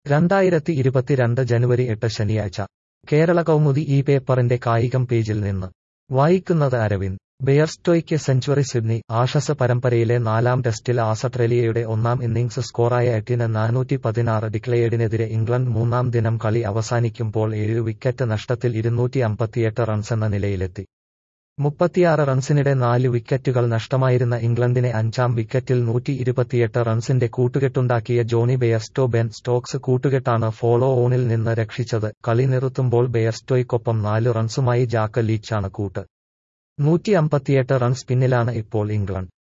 രണ്ടായിരത്തി ഇരുപത്തിരണ്ട് ജനുവരി എട്ട് ശനിയാഴ്ച കേരള കൗമുദി ഈ പേപ്പറിന്റെ കായികം പേജിൽ നിന്ന് വായിക്കുന്നത് അരവിന്ദ് ബെയർസ്റ്റോയ്ക്ക് സെഞ്ചുറി സിഡ്നി ആഷസ് പരമ്പരയിലെ നാലാം ടെസ്റ്റിൽ ആസട്രേലിയയുടെ ഒന്നാം ഇന്നിംഗ്സ് സ്കോറായ എട്ടിന് നാനൂറ്റി പതിനാറ് ഡിക്ലയേഡിനെതിരെ ഇംഗ്ലണ്ട് മൂന്നാം ദിനം കളി അവസാനിക്കുമ്പോൾ ഏഴ് വിക്കറ്റ് നഷ്ടത്തിൽ ഇരുന്നൂറ്റി അമ്പത്തിയെട്ട് റൺസെന്ന നിലയിലെത്തി മുപ്പത്തിയാറ് റൺസിനിടെ നാല് വിക്കറ്റുകൾ നഷ്ടമായിരുന്ന ഇംഗ്ലണ്ടിനെ അഞ്ചാം വിക്കറ്റിൽ നൂറ്റി ഇരുപത്തിയെട്ട് റൺസിന്റെ കൂട്ടുകെട്ടുണ്ടാക്കിയ ജോണി ബെയർസ്റ്റോ ബെൻ സ്റ്റോക്സ് കൂട്ടുകെട്ടാണ് ഫോളോ ഓണിൽ നിന്ന് രക്ഷിച്ചത് കളി നിർത്തുമ്പോൾ ബെയർസ്റ്റോയ്ക്കൊപ്പം നാല് റൺസുമായി ജാക്ക് ലീച്ചാണ് കൂട്ട് നൂറ്റി അമ്പത്തിയെട്ട് റൺസ് പിന്നിലാണ് ഇപ്പോൾ ഇംഗ്ലണ്ട്